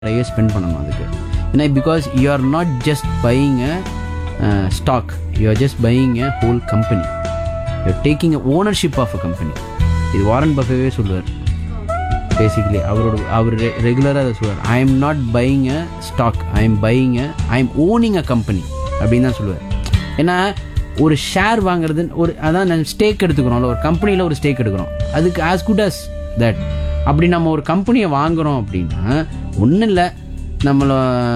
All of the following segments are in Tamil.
நிறைய ஸ்பெண்ட் பண்ணணும் அதுக்கு ஏன்னா because you are not just buying a stock you are just buying a whole company you taking a ownership of a company இது வாரன் பஃபேவே சொல்லுவார் பேசிக்கலி அவரோட அவர் ரெகுலராக அதை சொல்லுவார் I am not buying a stock I am buying a I am owning a company அப்படின்னு தான் சொல்லுவார் ஏன்னா ஒரு ஷேர் வாங்குறது ஒரு அதான் நான் ஸ்டேக் எடுத்துக்கிறோம்ல ஒரு கம்பெனியில் ஒரு ஸ்டேக் எடுக்கிறோம் அதுக்கு ஆஸ் குட் அஸ் தட் அப்படி நம்ம ஒரு கம்பெனியை வாங்குறோம் அப்படின்னா ஒன்றும் இல்லை நம்மள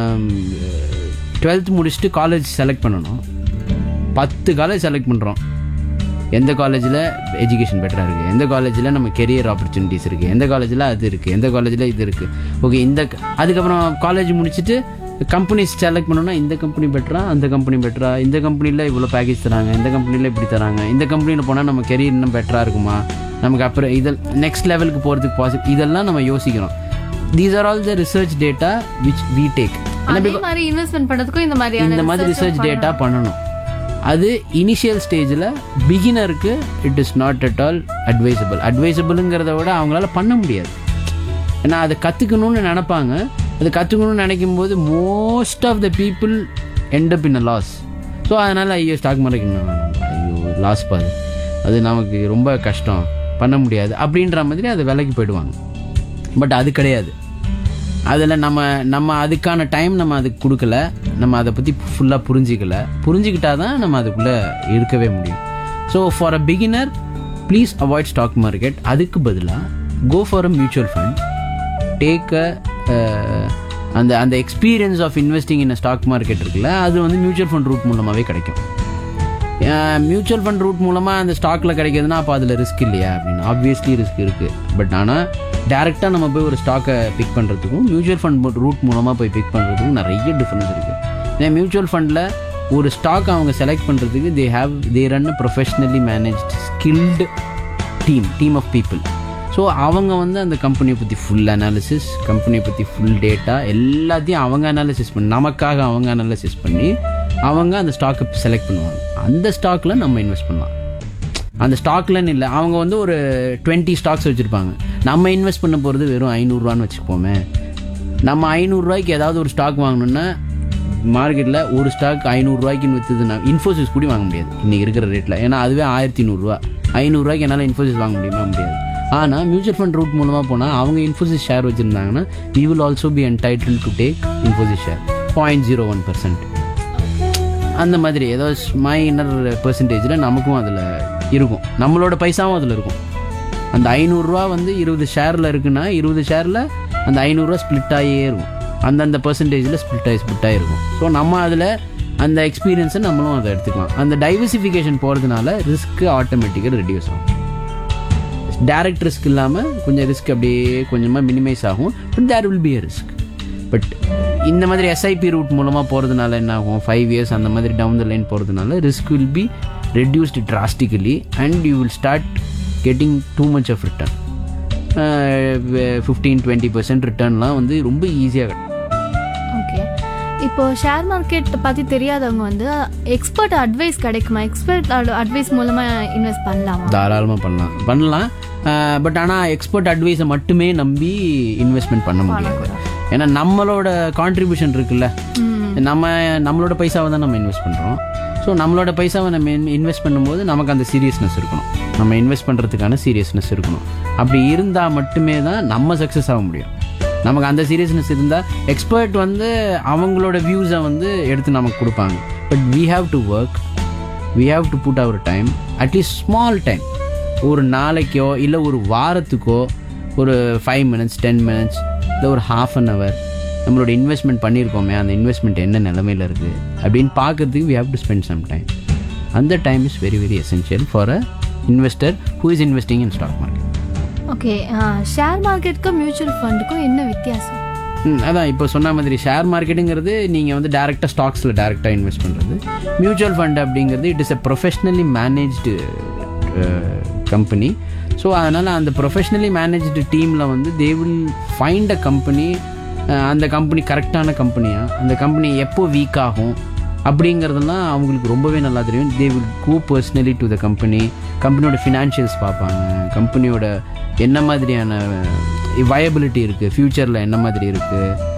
டுவெல்த் முடிச்சுட்டு காலேஜ் செலக்ட் பண்ணணும் பத்து காலேஜ் செலக்ட் பண்ணுறோம் எந்த காலேஜில் எஜுகேஷன் பெட்டராக இருக்குது எந்த காலேஜில் நம்ம கெரியர் ஆப்பர்ச்சுனிட்டிஸ் இருக்குது எந்த காலேஜில் அது இருக்குது எந்த காலேஜில் இது இருக்குது ஓகே இந்த க- அதுக்கப்புறம் காலேஜ் முடிச்சுட்டு கம்பெனிஸ் செலக்ட் பண்ணோம்னா இந்த கம்பெனி பெட்டரா அந்த கம்பெனி பெட்டரா இந்த கம்பெனியில் இவ்வளோ பேக்கேஜ் தராங்க இந்த கம்பெனியில் இப்படி தராங்க இந்த கம்பெனியில் போனால் நம்ம கெரியர் இன்னும் பெட்டராக இருக்குமா நமக்கு அப்புறம் இதில் நெக்ஸ்ட் லெவலுக்கு போகிறதுக்கு பாசிபிள் இதெல்லாம் நம்ம யோசிக்கிறோம் these are all the research data which we take அதே மாதிரி இன்வெஸ்ட்மெண்ட் பண்றதுக்கும் இந்த மாதிரியான இந்த மாதிரி ரிசர்ச் டேட்டா பண்ணணும் அது இனிஷியல் ஸ்டேஜில் பிகினருக்கு it is not at all advisable அட்வைசபிளுங்கிறத விட அவங்களால பண்ண முடியாது ஏன்னா அதை கற்றுக்கணும்னு நினைப்பாங்க அது கற்றுக்கணும்னு நினைக்கும் போது most of the people end up in a loss so அதனால் ஐயோ ஸ்டாக் மார்க்கெட் ஐயோ லாஸ் பாது அது நமக்கு ரொம்ப கஷ்டம் பண்ண முடியாது அப்படின்ற மாதிரி அது விலைக்கு போயிடுவாங்க பட் அது கிடையாது அதில் நம்ம நம்ம அதுக்கான டைம் நம்ம அதுக்கு கொடுக்கல நம்ம அதை பற்றி ஃபுல்லாக புரிஞ்சிக்கல புரிஞ்சுக்கிட்டா தான் நம்ம அதுக்குள்ளே இருக்கவே முடியும் so for a beginner please avoid stock market அதுக்கு பதிலாக go for a mutual fund take a அந்த அந்த experience of investing in stock market இருக்குல்ல அது வந்து மியூச்சுவல் ஃபண்ட் ரூட் மூலமாகவே கிடைக்கும் மியூச்சுவல் ஃபண்ட் ரூட் மூலமாக அந்த ஸ்டாக்கில் கிடைக்கிதுன்னா அப்போ அதில் ரிஸ்க் இல்லையா அப்படின்னு ஆப்வியஸ்லி ரிஸ்க் இருக்குது பட் ஆனால் டேரெக்டாக நம்ம போய் ஒரு ஸ்டாக்கை பிக் பண்ணுறதுக்கும் மியூச்சுவல் ஃபண்ட் ரூட் மூலமாக போய் பிக் பண்ணுறதுக்கும் நிறைய டிஃப்ரென்ஸ் இருக்குது ஏன்னா மியூச்சுவல் ஃபண்டில் ஒரு ஸ்டாக் அவங்க செலக்ட் பண்ணுறதுக்கு they have they run professionally managed skilled team team of people so அவங்க வந்து அந்த கம்பெனியை பற்றி ஃபுல் அனாலிசிஸ் கம்பெனியை பற்றி ஃபுல் டேட்டா எல்லாத்தையும் அவங்க அனாலிசிஸ் பண்ணி நமக்காக அவங்க அனாலிசிஸ் பண்ணி அவங்க அந்த ஸ்டாக்கை செலக்ட் பண்ணுவாங்க அந்த ஸ்டாக்கில் நம்ம இன்வெஸ்ட் பண்ணலாம் அந்த ஸ்டாக்லன்னு இல்லை அவங்க வந்து ஒரு டுவெண்ட்டி ஸ்டாக்ஸ் வச்சுருப்பாங்க நம்ம இன்வெஸ்ட் பண்ண போகிறது வெறும் ஐநூறுரூவான்னு வச்சுப்போமே நம்ம ஐநூறுரூவாய்க்கு ஏதாவது ஒரு ஸ்டாக் வாங்கணும்னா மார்க்கெட்டில் ஒரு ஸ்டாக் ஐநூறுரூவாய்க்குன்னு விற்றுதுன்னா இன்ஃபோசிஸ் கூட வாங்க முடியாது இன்றைக்கி இருக்கிற ரேட்டில் ஏன்னா அதுவே ஆயிரத்தி நூறுரூவா ஐநூறுரூவாய்க்கு என்னால் இன்ஃபோசிஸ் வாங்க முடியுமா முடியாது ஆனால் மியூச்சுவல் ஃபண்ட் ரூட் மூலமாக போனால் அவங்க இன்ஃபோசிஸ் ஷேர் வச்சுருந்தாங்கன்னா we will also be entitled to take Infosys share point zero one percent அந்த மாதிரி ஏதோ மைனர் பெர்சன்டேஜில் நமக்கும் அதில் இருக்கும் நம்மளோட பைசாவும் அதில் இருக்கும் அந்த ஐநூறுரூவா வந்து இருபது ஷேரில் இருக்குன்னா இருபது ஷேரில் அந்த ஐநூறுரூவா ஸ்ப்ளிட் ஆகியே இருக்கும் அந்தந்த பெர்சன்டேஜில் ஸ்ப்ளிட் ஆகி ஸ்ப்ளிட் ஆகிருக்கும் ஸோ நம்ம அதில் அந்த எக்ஸ்பீரியன்ஸை நம்மளும் அதை எடுத்துக்கலாம் அந்த டைவர்சிஃபிகேஷன் போகிறதுனால ரிஸ்க்கு ஆட்டோமேட்டிக்காக ரெடியூஸ் ஆகும் டைரக்ட் ரிஸ்க் இல்லாமல் கொஞ்சம் ரிஸ்க் அப்படியே கொஞ்சமாக மினிமைஸ் ஆகும் but there will be a risk but இந்த மாதிரி எஸ்ஐபி ரூட் மூலமாக போகிறதுனால என்ன ஆகும் ஃபைவ் இயர்ஸ் அந்த மாதிரி டவுன் த லைன் போகிறதுனால risk will be reduced drastically and you will start getting too much of return fifteen twenty percent ரிட்டர்ன்லாம் வந்து ரொம்ப ஈஸியாக கிடைக்கும் ஓகே இப்போ ஷேர் மார்க்கெட் பத்தி தெரியாதவங்க வந்து எக்ஸ்பர்ட் அட்வைஸ் கிடைக்குமா எக்ஸ்பர்ட் அட்வைஸ் மூலமா இன்வெஸ்ட் பண்ணலாமா தாராளமாக பண்ணலாம் பண்ணலாம் பட் ஆனால் எக்ஸ்பர்ட் அட்வைஸை மட்டுமே நம்பி இன்வெஸ்ட்மெண்ட் பண்ண முடியாது ஏன்னா நம்மளோட கான்ட்ரிபியூஷன் இருக்குல்ல நம்ம நம்மளோட பைசாவை தான் நம்ம இன்வெஸ்ட் பண்ணுறோம் ஸோ நம்மளோட பைசாவை நம்ம இன்வெஸ்ட் பண்ணும்போது நமக்கு அந்த சீரியஸ்னஸ் இருக்கணும் நம்ம இன்வெஸ்ட் பண்ணுறதுக்கான சீரியஸ்னஸ் இருக்கணும் அப்படி இருந்தால் மட்டுமே தான் நம்ம சக்ஸஸ் ஆக முடியும் நமக்கு அந்த சீரியஸ்னஸ் இருந்தால் எக்ஸ்பர்ட் வந்து அவங்களோட வியூஸை வந்து எடுத்து நமக்கு கொடுப்பாங்க but we have to work we have to put our time at least small time ஒரு நாளைக்கோ இல்லை ஒரு வாரத்துக்கோ ஒரு ஃபைவ் மினிட்ஸ் டென் மினிட்ஸ் இல்லை ஒரு ஹாஃப் அன் ஹவர் நம்மளோட இன்வெஸ்ட்மெண்ட் பண்ணியிருக்கோமே அந்த இன்வெஸ்ட்மெண்ட் என்ன நிலமையில் இருக்குது அப்படின்னு பார்க்கறதுக்கு we have to spend some time அந்த time is very very essential for a investor who is investing in stock market okay share மார்க்கெட்டுக்கும் மியூச்சுவல் ஃபண்டுக்கும் என்ன வித்தியாசம் ம், அதான் இப்போ சொன்ன மாதிரி ஷேர் மார்க்கெட்டுங்கிறது நீங்கள் வந்து டேரெக்டாக ஸ்டாக்ஸில் டேரெக்டாக இன்வெஸ்ட் பண்ணுறது மியூச்சுவல் ஃபண்ட் அப்படிங்கிறது it is a professionally managed company so அதனால் அந்த ப்ரொஃபஷ்னலி மேனேஜ்டு டீமில் வந்து they will find a company அந்த கம்பெனி கரெக்டான கம்பெனியா அந்த கம்பெனி எப்போ வீக் ஆகும் அப்படிங்கிறதெல்லாம் அவங்களுக்கு ரொம்பவே நல்லா தெரியும் they will go personally to the company கம்பெனியோட ஃபினான்ஷியல்ஸ் பார்ப்பாங்க கம்பெனியோட என்ன மாதிரியான வயபிலிட்டி இருக்குது ஃப்யூச்சரில் என்ன மாதிரி இருக்குது